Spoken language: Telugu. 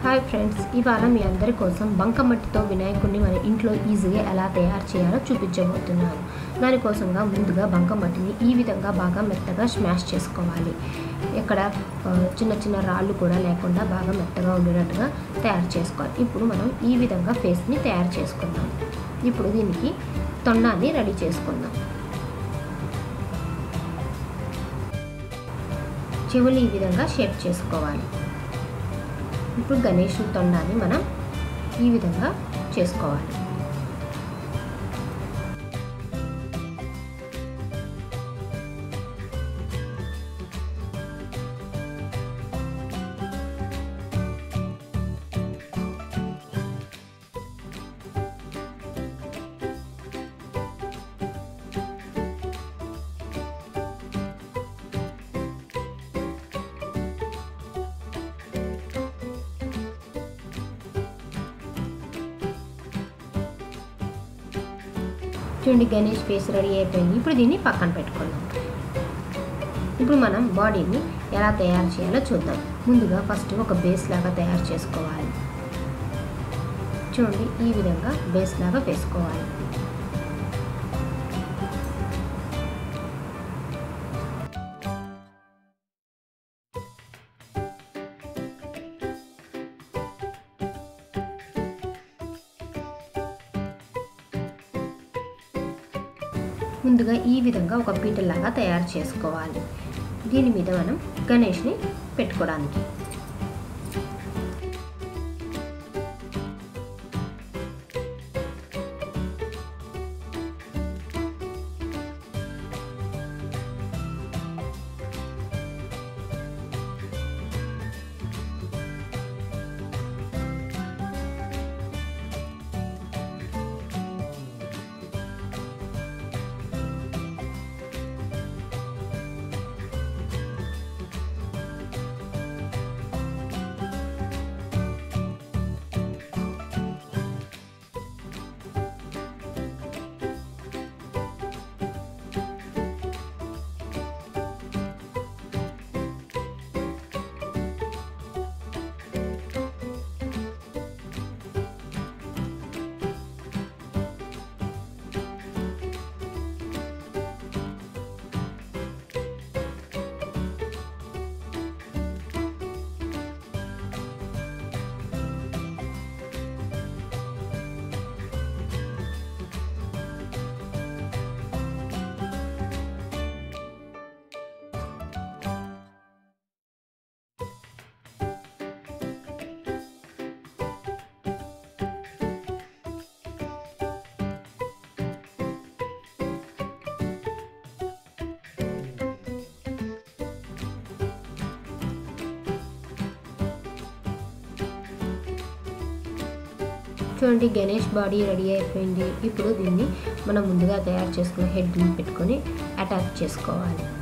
హాయ్ ఫ్రెండ్స్ ఇవాళ మీ అందరి కోసం బంకమట్టితో వినాయకుడిని మన ఇంట్లో ఈజీగా ఎలా తయారు చేయాలో చూపించబోతున్నాను దానికోసంగా ముందుగా బంకమట్టిని ఈ విధంగా బాగా మెత్తగా స్మాష్ చేసుకోవాలి ఇక్కడ ఆ, చిన్న చిన్న రాళ్ళు కూడా లేకుండా బాగా మెత్తగా ఉండేటట్టుగా తయారు చేసుకోవాలి ఇప్పుడు మనం ఈ విధంగా ఫేస్ని తయారు చేసుకుందాం ఇప్పుడు దీనికి తొండాన్ని రెడీ చేసుకుందాం చెవులు ఈ విధంగా షేప్ చేసుకోవాలి ఇప్పుడు గణేష్ తొండాన్ని మనం ఈ విధంగా చేసుకోవాలి చూడండి గణేష్ ఫేస్ రెడీ అయిపోయింది ఇప్పుడు దీన్ని పక్కన పెట్టుకుందాం ఇప్పుడు మనం బాడీని ఎలా తయారు చేయాలో చూద్దాం ముందుగా ఫస్ట్ ఒక బేస్ లాగా తయారు చేసుకోవాలి చూడండి ఈ విధంగా బేస్ లాగా వేసుకోవాలి ముందుగా ఈ విధంగా ఒక పీటలాగా తయారు చేసుకోవాలి దీని మీద మనం గణేష్ని పెట్టుకోవడానికి చూడండి గణేష్ బాడీ రెడీ అయిపోయింది ఇప్పుడు దీన్ని మనం ముందుగా తయారు చేసుకున్న హెడ్ని పెట్టుకొని అటాచ్ చేసుకోవాలి